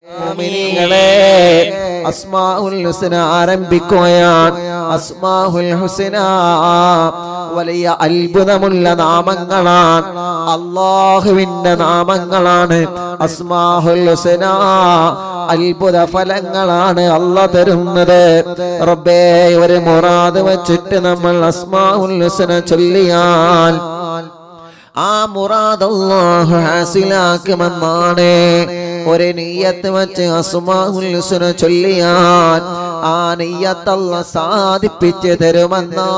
മുഅ്മിനീങ്ങളെ അസ്മാഉൽ ഹുസ്ന ആരംഭിക്കുകയാണ് അസ്മാഉൽ ഹുസ്ന വലിയ അത്ഭുതമുള്ള നാമങ്ങളാണ് അള്ളാഹുവിന്റെ നാമങ്ങളാണ് അസ്മാഹുൽ ഹുസ്ന അത്ഭുത ഫലങ്ങളാണ് അല്ല തരുന്നത് റബ്ബേ ഒരു മുറാദ് വെച്ചിട്ട് നമ്മൾ അസ്മാഉൽ ഹുസ്ന ചൊല്ലിയാൽ ആ മുറാദ് അല്ലാഹു ഹാസിലാക്കുമെന്നാണ് ഒരു നീയത്ത് വെച്ച് അസ്മാഉൽ ഹുസ്ന ചൊല്ലിയാൽ ആ നീയത്ത് അല്ല സാധിപ്പിച്ച് തരുമെന്നാ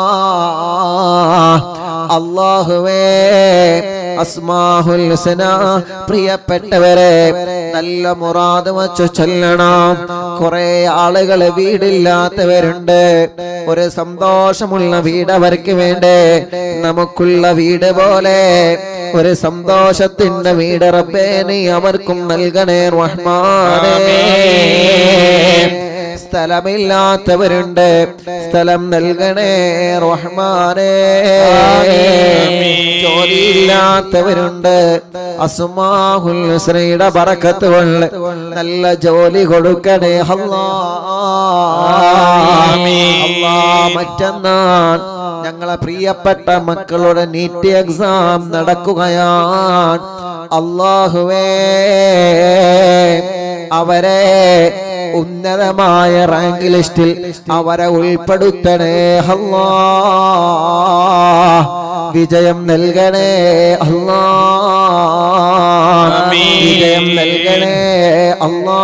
അള്ളാഹുവേ അസ്മാഹുൽ ഹുസ്ന പ്രിയപ്പെട്ടവരെ നല്ല മുറാദ് വച്ച് ചൊല്ലണം കുറെ ആളുകൾ വീടില്ലാത്തവരുണ്ട് ഒരു സന്തോഷമുള്ള വീട് അവർക്ക് വേണ്ടേ നമുക്കുള്ള വീട് പോലെ ഒരു സന്തോഷത്തിന്റെ വീട് റബ്ബേ നീ അവർക്കും നൽകണേ റഹ്മാനേ സ്ഥലമില്ലാത്തവരുണ്ട് സ്ഥലം നൽകണേ റഹ്മാനേ ജോലിയില്ലാത്തവരുണ്ട് അസുമാഹുൽ ഹുസ്നയുടെ ബറക്കത്ത് കൊണ്ട് നല്ല ജോലി കൊടുക്കണേ അല്ലാ അല്ലാ മറ്റന്നാൾ ഞങ്ങളെ പ്രിയപ്പെട്ട മക്കളുടെ നീറ്റ് എക്സാം നടക്കുകയാണ് അള്ളാഹുവേ അവരെ ഉന്നതമായ റാങ്ക് ലിസ്റ്റിൽ അവരെ ഉൾപ്പെടുത്തണേ അല്ലാ വിജയം നൽകണേ അല്ലാ വിജയം നൽകണേ അല്ലാ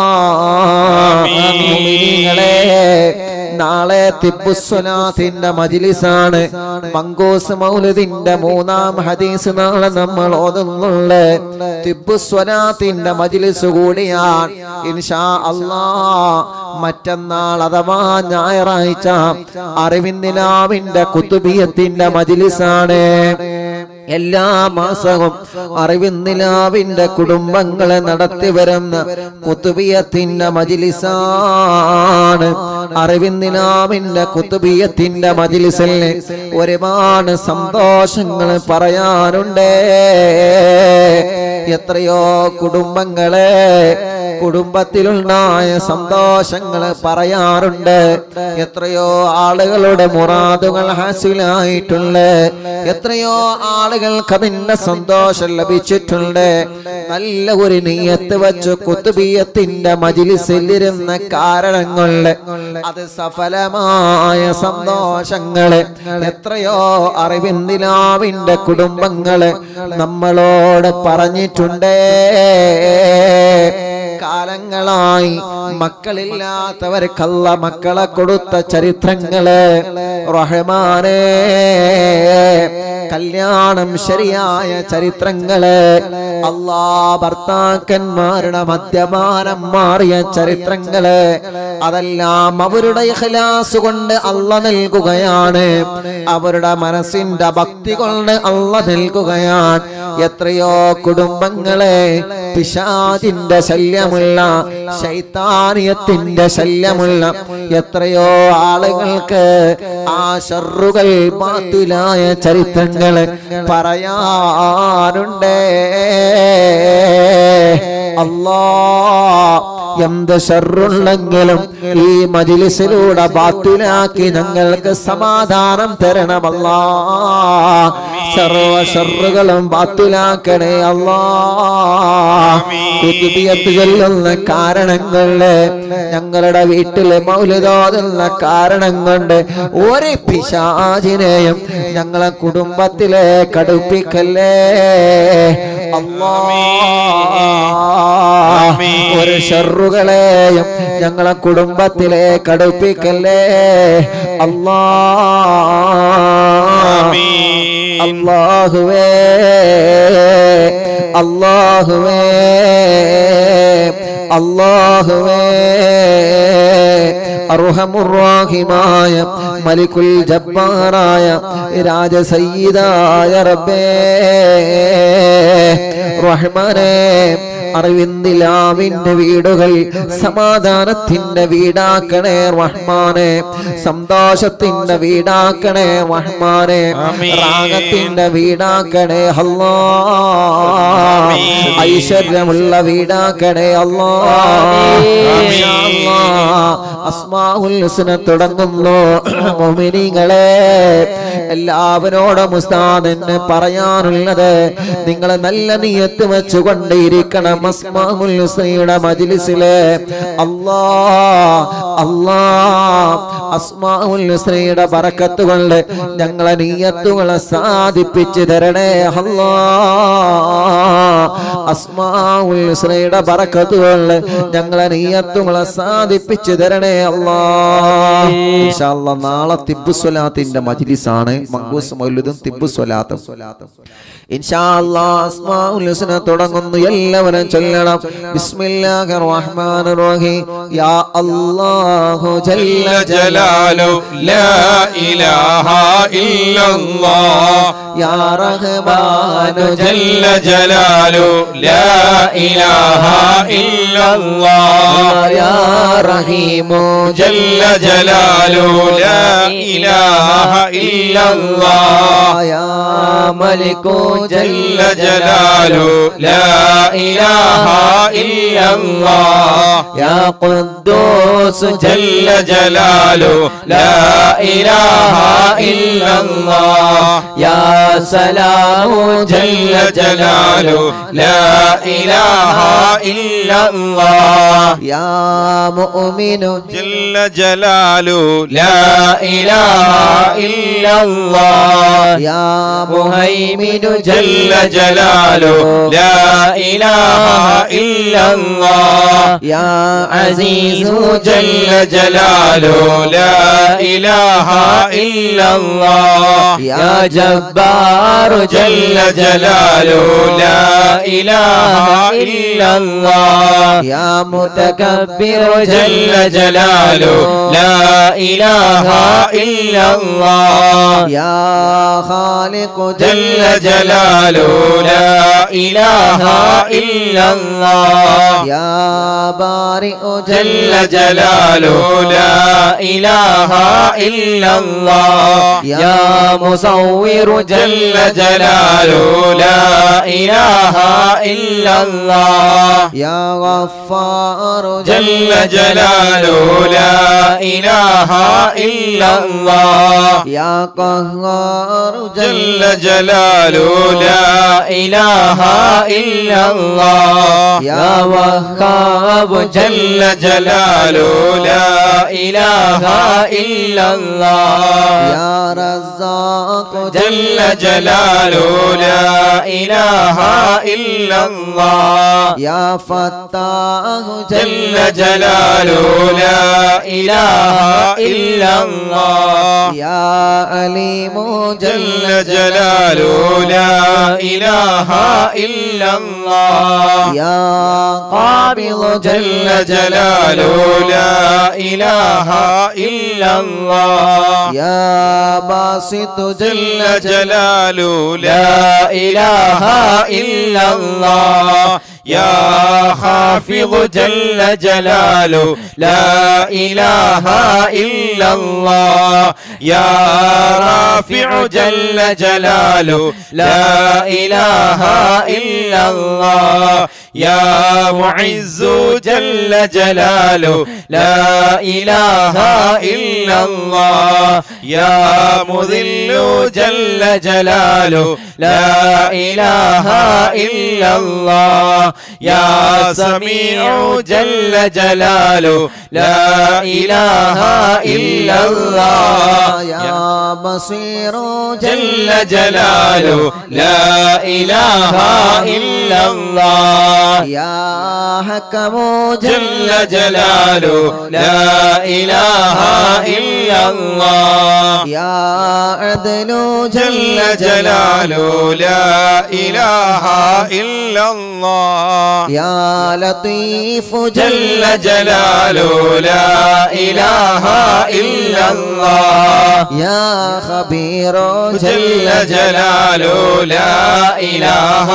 മുഅ്മിനീങ്ങളെ നാളെ തിബുസ്വലാത്തിന്റെ മജിലിസാണ് മങ്കോസ് മൗലദിന്റെ മൂന്നാം ഹദീസ് നാളെ നമ്മൾ ഓതുന്നുണ്ട് തിബുസ്വലാത്തിന്റെ മജിലിസ് കൂടിയാണ് ഇൻഷാ അല്ലാ മറ്റന്നാൾ അഥവാ ഞായറാഴ്ച അറിവിന്ദിനാവിന്റെ കുത്തുബിയത്തിന്റെ മജിലിസാണ് എല്ലാ മാസവും അറിവിന്ദിലാവിന്റെ കുടുംബങ്ങളെ നടത്തി വരുന്ന കുത്തുബിയത്തിന്റെ മജിലിസാണ് അറിവിന്ദിലാവിന്റെ കുത്തുബിയത്തിന്റെ മജിലിസിൽ ഒരുപാട് സന്തോഷങ്ങൾ പറയാനുണ്ട് എത്രയോ കുടുംബങ്ങളെ കുടുംബത്തിലുണ്ടായ സന്തോഷങ്ങൾ പറയാറുണ്ട് എത്രയോ ആളുകളുടെ മുറാദുകൾ ഹാസിലായിട്ടുണ്ട് എത്രയോ ആളുകൾക്ക് അതിന്റെ സന്തോഷം ലഭിച്ചിട്ടുണ്ട് നല്ല ഒരു നീയത്ത് വെച്ച് കുത്തുബീയത്തിന്റെ മജിലിസിലിരുന്ന കാരണങ്ങള് അത് സഫലമായ സന്തോഷങ്ങള് എത്രയോ അറിവിന്ദിലാവിന്റെ കുടുംബങ്ങള് നമ്മളോട് പറഞ്ഞിട്ടുണ്ടേ കാലങ്ങളായി മക്കളില്ലാത്തവർക്കല്ല മക്കളെ കൊടുത്ത ചരിത്രങ്ങള് റഹ്മാനേ കല്യാണം ശരിയായ ചരിത്രങ്ങള് അല്ലാ ഭർത്താക്കന്മാരുടെ മദ്യപാനം മാറിയ ചരിത്രങ്ങള് അതെല്ലാം അവരുടെ ഇഖ്ലാസ് കൊണ്ട് അല്ല നൽകുകയാണ് അവരുടെ മനസ്സിന്റെ ഭക്തി കൊണ്ട് അല്ല നൽകുകയാണ് എത്രയോ കുടുംബങ്ങളെ പിശാചിന്റെ ശല്യമുള്ള ശൈത്താനിയത്തിന്റെ ശല്യമുള്ള എത്രയോ ആളുകൾക്ക് ആ ഷറുകൾ ബാത്തിലായ ചരിത്രങ്ങൾ പറയാനുണ്ടേ അല്ലാ എന്ത് ഷറുണ്ടെങ്കിലും ഈ മജിലിസിലൂടെ ബാത്തിലാക്കി ഞങ്ങൾക്ക് സമാധാനം തരണമല്ലാ സർവ ഷറുകളും ബാത്തിലാക്കണേ അല്ലാ കുത്തുബിയത്ത് ചൊല്ലുന്ന കാരണങ്ങള് ഞങ്ങളുടെ വീട്ടില് മൗലിതോതുന്ന കാരണം കൊണ്ട് ഒരു പിശാചിനെയും ഞങ്ങളെ കുടുംബത്തിലെ കടുപ്പിക്കല്ലേ അല്ലാ ഒരു ഷറുകളെയും ഞങ്ങളെ കുടുംബത്തിലെ കടുപ്പിക്കല്ലേ അല്ലാ അല്ലാഹുവേ അല്ലാഹുവേ അല്ലാഹുവേ അർഹമുറാഹിമായ മലിക്കുൽ ജബ്ബാറായ രാജസയ്യിദായ റബ്ബേ റഹ്മാനേ അറിവിന്ദിലാവിന്റെ വീടുകൾ സമാധാനത്തിന്റെ വീടാക്കണേ റഹ്മാനെ സന്തോഷത്തിന്റെ വീടാക്കണേ റഹ്മാനെ ആമീൻ. രാഗത്തിന്റെ വീടാക്കണേ അല്ലാ ഐശ്വര്യമുള്ള വീടാക്കണേ അല്ലാ ഇൻഷാ അല്ലാ. അസ്മാഉൽ ഹുസ്ന തുടങ്ങുന്നു മുഅ്മിനീങ്ങളെ എല്ലാവരോടും ഉസ്താദ് എന്നെ പറയാനുള്ളത് നിങ്ങൾ നല്ല നീയത്ത് വെച്ചുകൊണ്ടേയിരിക്കണം അസ്മാഉൽ ഹുസ്നയുടെ മജ്ലിസിലെ അല്ലാ അല്ലാ അസ്മാഉൽ ഹുസ്നയുടെ ബറക്കത്ത് കൊണ്ട് ഞങ്ങളെ നീയത്തുകളെ സാധിപ്പിച്ചു തരണേ അല്ലാ അസ്മാഉൽ ഹുസ്നയുടെ ബറക്കത്ത് കൊണ്ട് ഞങ്ങളെ നീയത്തുകളെ സാധിപ്പിച്ചു തരണേ അല്ലാ ഇൻഷാ അല്ലാ നാളെ തിബ്ബു സ്വലാത്തിന്റെ മജ്ലിസാണ് മങ്കൂസ് മൗലുദും തിബ്ബു സ്വലാത്തും ഇൻഷാ അല്ലാ അസ്മാഉൽ ഹുസ്ന തുടങ്ങുന്നു എല്ലാവരും ചൊല്ലണം ബിസ്മില്ലാഹിർ റഹ്മാനിർ റഹീം യാ അല്ലാഹു ജല്ല ജലാലു ലാ ഇലാഹ ഇല്ലല്ലാഹ് യാ റഹ്മാനു ജല്ല ജലാലു ലാ ഇലാഹ ഇല്ലല്ലാഹ് യാ റഹീമു ജല്ല ജലാലു ലാ ഇലാഹ ഇല്ലല്ലാഹ് യാ മലികു ജല്ല ജലാലു ലാ ഇലാഹ ഇല്ലല്ലാഹ് യാ ഖുദ്ദൂസ് ജല്ല ജലാലു ലാ ഇലാഹ ഇല്ലല്ലാഹ് യാ സലാമു ജല്ല ജലാലു ലാ ഇലാഹ ഇല്ലല്ലാഹ് യാ മുഅ്മിനു ജല്ല ജലാലു ലാ ഇലാഹ ഇല്ലല്ലാഹ് യാ മുഹൈമിനു ജല്ല ജലാലു ലാ ഇലാഹ ഇല്ലല്ലാഹ് യാ അസീസു ജല്ല ജലാലു ലാ ഇലാഹ ഇല്ലല്ലാഹ് യാ ജബ്ബാറു ജല്ല ജലാലു ലാ ഇലാഹ ഇല്ലല്ലാഹ് യാ മുതകബ്ബിറു ജല്ല ജലാലു ലാ ഇലാഹ ഇല്ലല്ലാഹ് യാ ഖാലിഖു ജല്ല ജലാലു ലാ ഇലാഹ ഇല്ലല്ലാഹ് യാ ബാരിഉ ജല്ല ജലാലു ലാ ഇലാഹ ഇല്ലല്ലാഹ് യാ മുസവ്വിറു ജല്ല ജലാലു ലാ ഇലാഹ ഇല്ലല്ലാഹ് യാ ഗഫാറു ജല്ല ജലാലു ലാ ഇലാഹ ഇല്ലല്ലാഹ് യാ ഖഹ്ഹാറു ജല്ല ജലാലു ലാ ഇലാഹ ഇല്ലല്ലാഹ് യാ വഹ്ഹാബു ജല്ല ജലാലു ലാ ഇലാഹ ഇല്ലല്ലാഹ് യാ റസാഖു ജല്ല ജലാലു ലാ ഇലാഹ ഇല്ലല്ലാഹ് യാ ഫത്താഹു ജല്ല ജലാലു ലാ ഇലാഹ ഇല്ലല്ലാഹ് യാ അലീമു ജല്ല ജലാലു ലാ ഇലാഹ ഇല്ലല്ലാഹ് യാ ഖാബിളു ജല്ല ജലാലു ലാ ഇലാഹ ഇല്ലല്ലാഹ് യാ ബാസിതു ജല്ല ജലാലു ലാ ഇലാഹ ഇല്ലല്ലാഹ് യാ ഹാഫിദ് ജല്ല ജലാലു ലാ ഇലാഹ ഇല്ലല്ലാഹ് യാ റാഫിഉ ജല്ല ജലാലു ലാ ഇലാഹ ഇല്ലല്ലാഹ് യാ മുഇസ്സു ജല്ല ജലാലു ലാ ഇലാഹ ഇല്ലല്ലാഹ് യാ മുദില്ലു ജല്ല ജലാലു ലാ ഇലാഹ ഇല്ലല്ലാഹ് യാ സമീഉ ജല്ല ജലാലു ലാ ഇലാഹ ഇല്ലല്ലാഹ് യാ ബസീറു ജല്ല ജലാലു ലാ ഇലാഹ ഇല്ലല്ലാഹ് യാ ഹക്കമു ജല്ല ജലാലു ലാ ഇലാഹ ഇല്ലല്ലാഹ് യാ അദ്ലു ജല്ല ജലാലു ലാ ഇലാഹ ഇല്ലല്ലാഹ് യാ ലത്തീഫു ജല്ല ജലാലു ലാ ഇലാഹ ഇല്ലല്ലാഹ് യാ ഖബീറു ജല്ല ജലാലു ലാ ഇലാഹ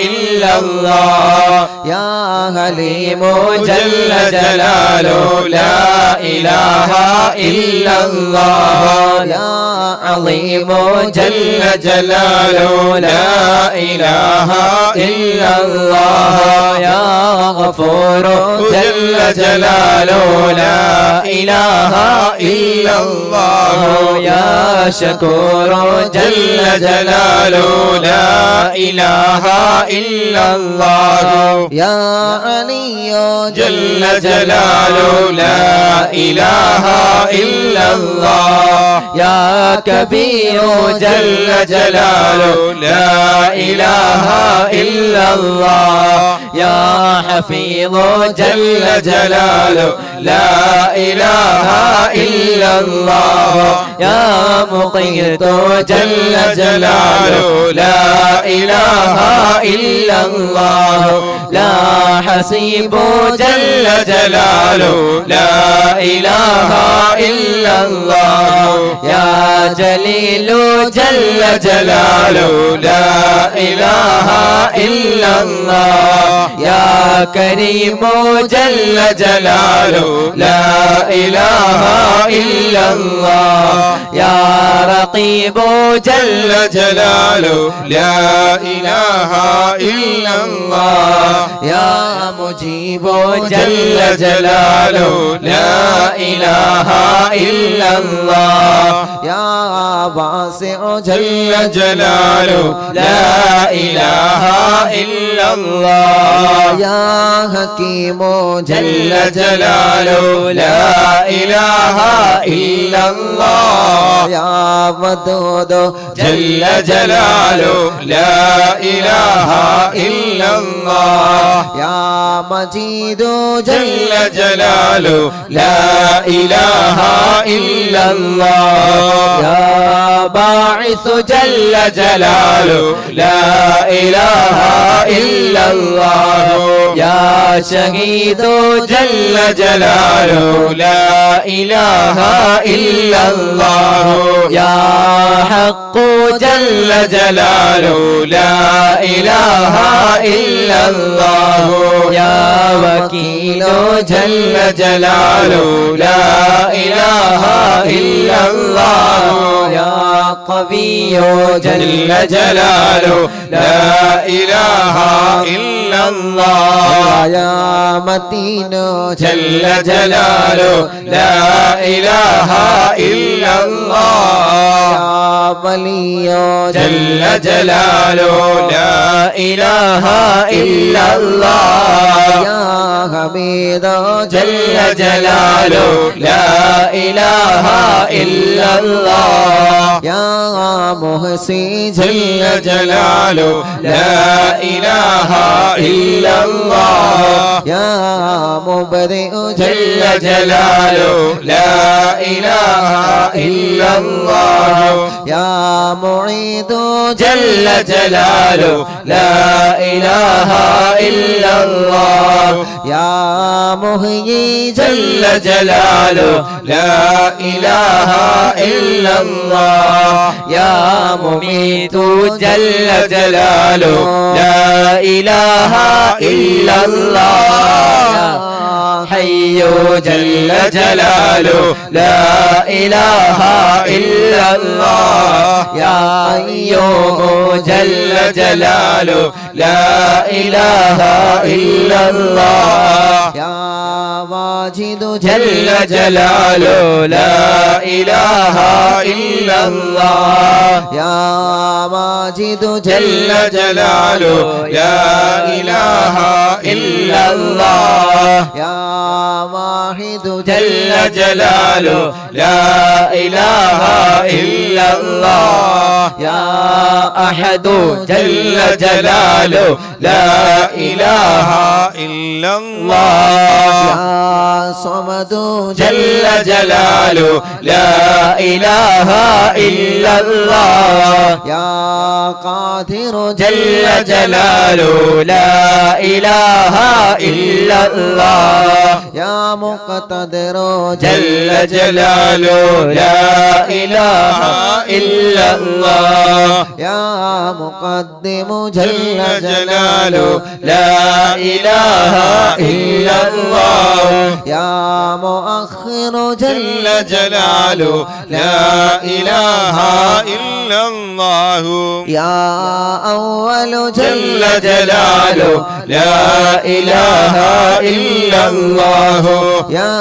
ഇല്ലല്ലാഹ് യാ ഹലീമു ജല്ല ജലാലു ലാ ഇലാഹ ഇല്ലല്ലാഹ് يا عظيم جل جلاله لا إله إلا الله يا غفور جل جلاله لا إله إلا الله يا شكور جل جلاله لا إله إلا الله يا علي جل جلاله لا إله إلا الله يا كبير جل جلاله لا إله إلا الله يا حفيظ جل جلاله لا إله إلا الله يا مقيت جل جلاله لا إله إلا الله لا حسيب جل جلاله لا إله إلا الله يا جليل جل جلاله لا إله إلا الله يا كريم جل جلاله لا إله إلا الله يا رقيب جل جلاله لا إله إلا الله يا مجيب جل جلاله لا إله إلا الله يا واسع جل جلاله لا إله إلا الله يا حكيم جل جلاله لا إله إلا الله يا ودود جل جلاله لا إله إلا الله يا مجيد جل جلاله لا إله إلا الله يا باعث جل جلاله لا إله إلا الله يا شهيد جل جلاله لا إله إلا الله يا حق جل جلاله لا إله إلا الله يا وكيل جل جلاله لا إله إلا الله يا قوي جل جلاله لا إله إلا الله يا متين جل جلاله لا إله إلا الله يا ولي جل جلاله لا إله إلا الله يا حميد جل جلاله لا إله إلا الله يا محسن جل جلاله لا إله إلا الله يا مبرئ جل جلاله لا إله إلا الله يا معيد جل جلاله لا إله إلا الله يا مهيي جل جلاله لا إله إلا الله يا مميت جل جلاله لا إله إلا الله يا حي جل جلاله لا إله إلا الله يا أيوب جل جلاله لا إله إلا الله يا واجد جل جلاله لا إله إلا الله يا ماجد جل جلاله لا إله إلا الله يا واحد جل جلاله لا إله إلا الله يا أحد جل جلاله لا إله إلا الله يا صمد جل جلاله لا إله إلا الله يا قادر جل جلاله لا إله إلا الله يا مقتدر جل جلاله لا إله إلا الله الله يا مقدم جل جل جلاله جلاله لا إله إلا الله يا مؤخر جل جل جلاله لا إله إلا الله يا أول جل جلاله لا إله إلا الله يا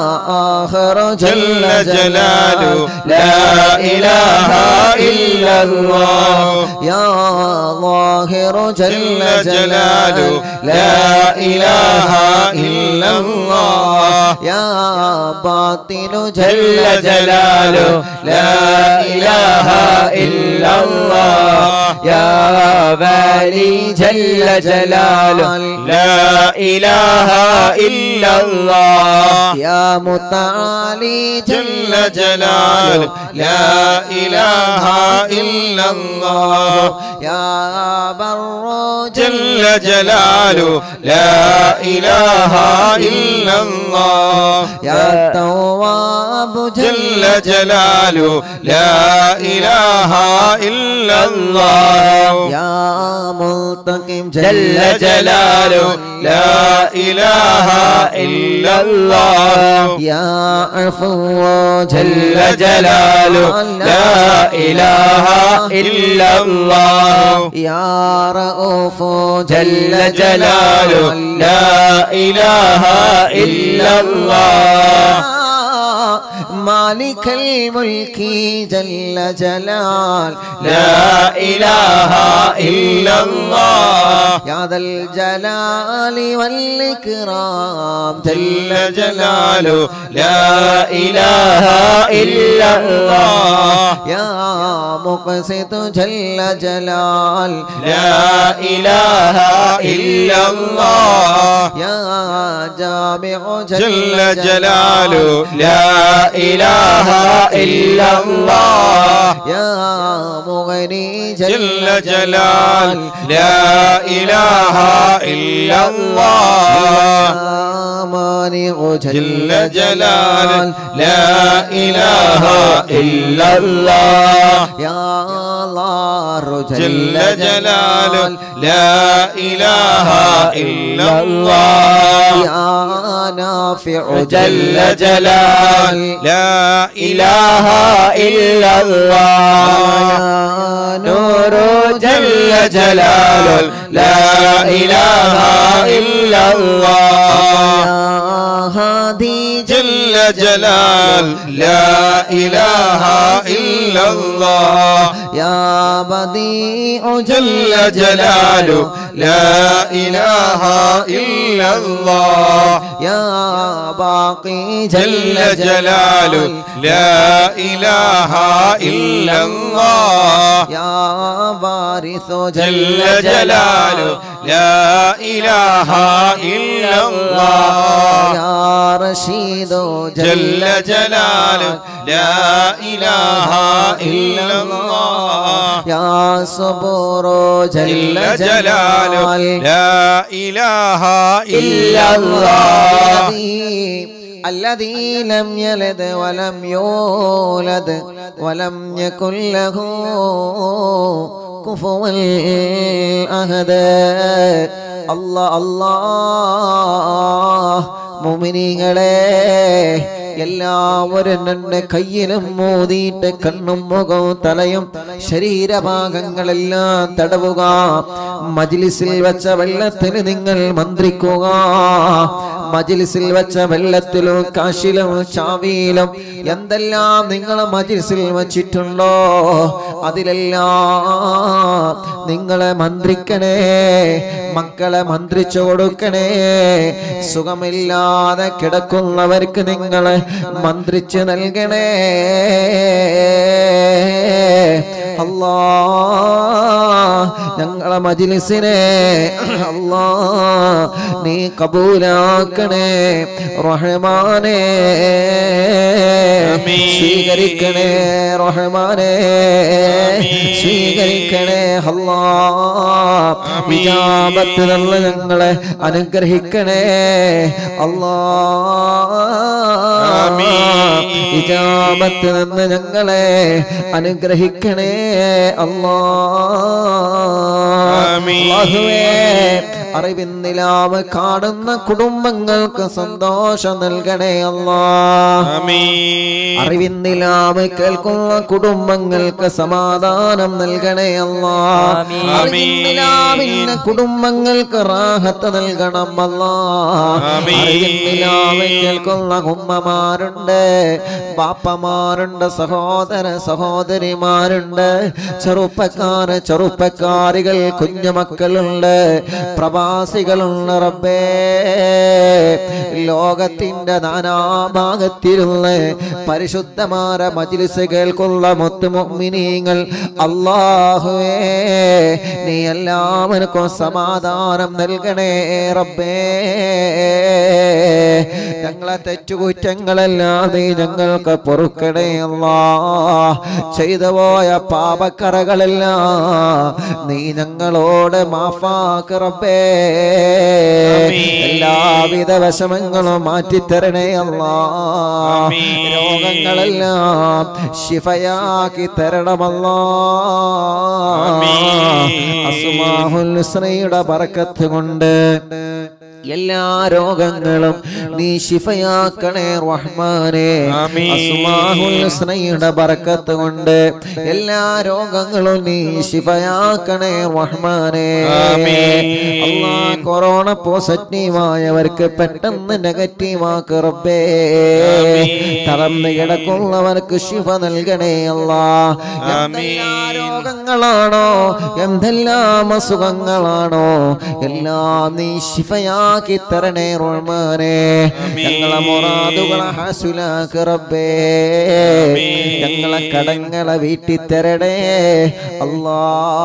آخر جل جلاله لا إله إلا الله يا ظاهر جل جل جلاله لا إله إلا الله يا باطن جل جلاله لا إله إلا الله يا بالي جل جلاله لا إله إلا الله يا متعالي جل جلاله لا إله إلا الله يا بر جل جلاله لا إله إلا الله يا تواب جل جلاله لا إله إلا الله يا ملتقم جل جلاله لا إله إلا الله يا عفو جل جلاله لا إله إلا الله يا رؤوف جل جلاله لا إله إلا الله مالك الملك جل جلال لا إله إلا الله يا ذا الجلال والإكرام جل جلاله لا إله إلا الله يا مقسط جل جلال لا إله إلا الله يا جامع جل جلاله لا إله إلا الله يا مغني جل جلال لا إله إلا الله يا مانع جل جلال لا إله إلا الله يا الله جل جلاله لا إله إلا الله يا نافع جل جلال لا إله إلا الله يا نور جل جلاله لا إله إلا الله يا هادي جل جلال لا إله إلا الله يا بديع جل جلاله لا إله إلا الله يا باقي جل جلاله لا إله إلا الله يا وارث جل جلاله لا إله إلا الله يا رشيد جل جلاله لا إله إلا الله يا صبور جل جل جلاله لا إله إلا إلا الله الذي الذي لم يلد ولم يولد ولم يكن له كفوا أحد الله الله മുമിനിങ്ങളെ എല്ലാവരും എന്നെ കയ്യിലും മോതിയിട്ട് കണ്ണും മുഖവും തലയും ശരീരഭാഗങ്ങളെല്ലാം തടവുക മജിലിസിൽ വെച്ച വെള്ളത്തിന് നിങ്ങൾ മന്ത്രിക്കുക മജിലിസിൽ വെച്ച വെള്ളത്തിലും കാശിലും ചാവിയിലും എന്തെല്ലാം നിങ്ങൾ മജിലിസിൽ വച്ചിട്ടുണ്ടോ അതിലെല്ലാം നിങ്ങളെ മന്ത്രിക്കണേ മക്കളെ മന്ത്രിച്ചു കൊടുക്കണേ സുഖമില്ലാതെ കിടക്കുന്നവർക്ക് നിങ്ങളെ മന്ത്രിച്ചു നൽകണേ അല്ലാ ഞങ്ങൾ ഞങ്ങളെ മജിലിസിനെ അല്ലാ നീ കബൂലാക്കണേ റഹ്മാനേ ആമീൻ. സ്വീകരിക്കണേ റഹ്മാനേ സ്വീകരിക്കണേ അല്ലാ വിജാപത്ത് നല്ല ഞങ്ങളെ അനുഗ്രഹിക്കണേ അല്ലാ ആമീൻ. വിജാപത്ത് നിന്ന് ഞങ്ങളെ അനുഗ്രഹിക്കണേ അല്ലാ ആമീൻ. അല്ലാഹുവേ അറിവിന്നിലാവ് കാണുന്ന കുടുംബങ്ങൾക്ക് സന്തോഷം നൽകണേ അല്ലാ ആമീൻ അറിവിന്നിലാവ് കേൾക്കുന്ന കുടുംബങ്ങൾക്ക് സമാധാനം നൽകണേ അല്ലാ ആമീൻ. അറിവിന്നിലാവിന്റെ കുടുംബങ്ങൾക്ക് റാഹത്ത് നൽകണം അല്ലാ ആമീൻ. അറിവിന്നിലാവ് കേൾക്കുന്ന ഉമ്മമാരുണ്ട് ബാപ്പമാരുണ്ട് സഹോദര സഹോദരിമാരുണ്ട് ചെറുപ്പക്കാര് ചെറുപ്പക്കാരികൾ കുഞ്ഞുമക്കളുണ്ട് പ്രവാസികളുണ്ട് റബ്ബേ ലോകത്തിന്റെ നാനാഭാഗത്തിലുള്ള പരിശുദ്ധമാര മജിലിസ് കേൾക്കുന്ന മുത്തുമൊമിനീങ്ങൾ അള്ളാഹുവേ നീ എല്ലാവർക്കും സമാധാനം നൽകണേ റബ്ബേ ഞങ്ങളെ തെറ്റുകുറ്റങ്ങളെല്ലാം നീ ഞങ്ങൾക്ക് പൊറുക്കണേ അല്ലാ ചെയ്തു പോയ പാപക്കറകളെല്ലാം നീ ഞങ്ങളോട് മാഫാക്ക് റബ്ബേ ആമീൻ. എല്ലാവിധ വിഷമങ്ങളും മാറ്റിത്തരണേ അല്ലാ ആമീൻ. രോഗങ്ങളെല്ലാം ശിഫയാക്കി തരണമല്ലാ ആമീൻ. അസുമാഹുൽ ഹുസ്നയുടെ ബറക്കത്ത് കൊണ്ട് എല്ലാ രോഗങ്ങളും നീ ശിഫയാക്കണേ റഹ്മാനെ ആമീൻ. അസുമാഹുൽ ഹുസ്നയുടെ ബറക്കത്ത് കൊണ്ട് എല്ലാ രോഗങ്ങളും നീ ശിഫയാക്കണേ റഹ്മാനെ ആമീൻ. അല്ലാ കൊറോണ പോസിറ്റീവായവർക്ക് പെട്ടെന്ന് നെഗറ്റീവ് ആക്ക് റബ്ബേ തളർന്ന് കിടക്കുന്നവർക്ക് ശിഫ നൽകണേ അല്ലാ എന്തെല്ലാം രോഗങ്ങളാണോ എന്തെല്ലാം അസുഖങ്ങളാണോ എല്ലാം നീ ശിഫയാക്കി തരണേ റഹ്മാനെ ഞങ്ങളെ മൊറാദുകളെ ഹാസുലാക്ക് റബ്ബേ ഞങ്ങളെ കടങ്ങളെ വീട്ടി തരണേ അല്ലാ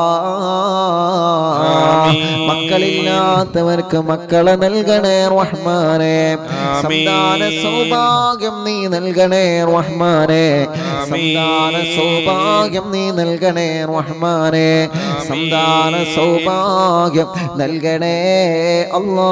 മക്കളില്ലാത്തവർക്ക് മക്കളെ നൽകണേ റഹ്മാനെ സന്താന സൗഭാഗ്യം നീ നൽകണേ റഹ്മാനെ സന്താന സൗഭാഗ്യം നീ നൽകണേ റഹ്മാനെ സന്താന സൗഭാഗ്യം നൽകണേ അല്ലാ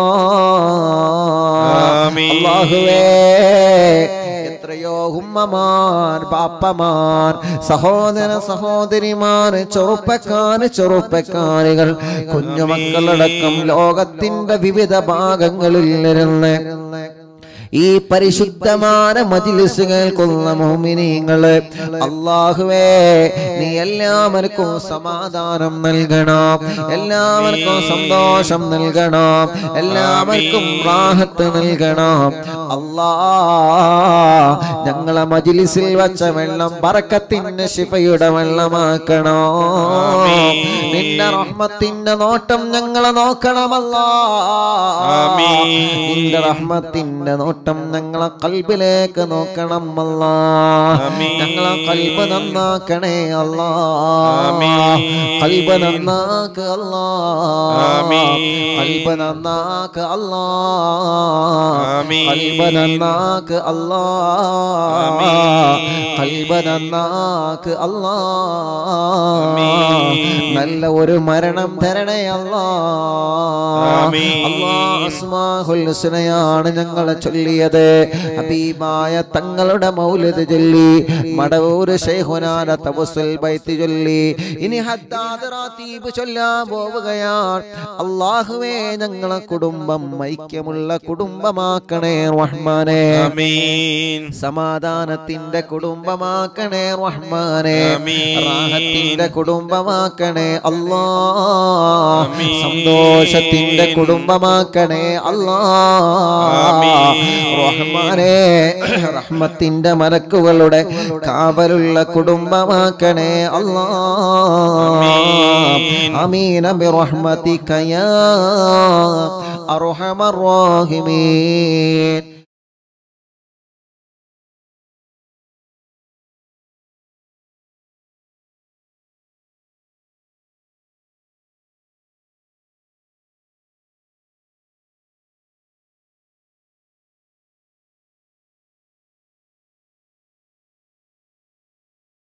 ആമീൻ. അല്ലാഹുവേ എത്രയോ ഉമ്മമാർ പാപ്പമാർ സഹോദര സഹോദരിമാർ ചെറുപ്പക്കാര് ചെറുപ്പക്കാരികൾ കുഞ്ഞുമക്കളടക്കം ലോകത്തിന്റെ വിവിധ ഭാഗങ്ങളിൽ ഇരുന്ന് ഈ പരിശുദ്ധമായ മജിലിസ് കേൾക്കുന്ന മോമിനിങ്ങള് അള്ളാഹുവേ നീ എല്ലാവർക്കും സമാധാനം നൽകണം എല്ലാവർക്കും സന്തോഷം നൽകണം എല്ലാവർക്കും റാഹത്ത് നൽകണം അല്ലാ ഞങ്ങളെ മജിലിസിൽ വച്ച വെള്ളം പറക്കത്തിന്റെ ശിഫയുടെ വെള്ളമാക്കണോ നിന്റെ റഹ്മത്തിന്റെ നോട്ടം ഞങ്ങളെ നോക്കണമല്ലാ ആമീൻ. നിന്റെ റഹ്മത്തിന്റെ നോട്ടം ഞങ്ങളെ കൽബിലേക്ക് നോക്കണം അല്ലാ ആമീൻ. ഞങ്ങളെ കൽബ് നന്നാക്കണേ അല്ലാ ആമീൻ. കൽബ് നന്നാക്ക് അല്ലാ ആമീൻ. കൽബ് നന്നാക്ക് അല്ലാ ആമീൻ. കൽബ് നന്നാക്ക് അല്ലാ ആമീൻ. കൽബ് നന്നാക്ക് അല്ലാ ആമീൻ. നല്ല ഒരു മരണം തരണേ അല്ലാ ആമീൻ. അല്ലാ അസ്മാഹുൽ ഹുസ്നയാണ് ഞങ്ങളെ ചൊല്ലിയത് ഹബീബായ തങ്ങളുടെ മൗലിദ് ചൊല്ലി മടവൂർ ശൈഖുനാന തവസ്സുൽ ബൈത്ത് ചൊല്ലി ഇനി ഹദ്ദാദ് റാത്തീബ് ചൊല്ലാൻ പോവുകയാണ് അല്ലാഹുവേ ഞങ്ങളെ കുടുംബം ഐക്യമുള്ള കുടുംബമാക്കണേ റഹ്മാനെ ആമീൻ സമാധാനത്തിന്റെ കുടുംബമാക്കണേ റഹ്മാനെ ആമീൻ. റാഹത്തിന്റെ കുടുംബമാക്കണേ അല്ലാ ആമീൻ. സന്തോഷത്തിന്റെ കുടുംബമാക്കണേ അല്ലാ ആമീൻ. റഹ്മാനെ റഹ്മത്തിന്റെ മലക്കുകളുടെ കാവലുള്ള കുടുംബമാക്കണേ അല്ലാ ആമീൻ. അമീന ബിറഹ്മതിക യാ അർഹമർ റഹീമീൻ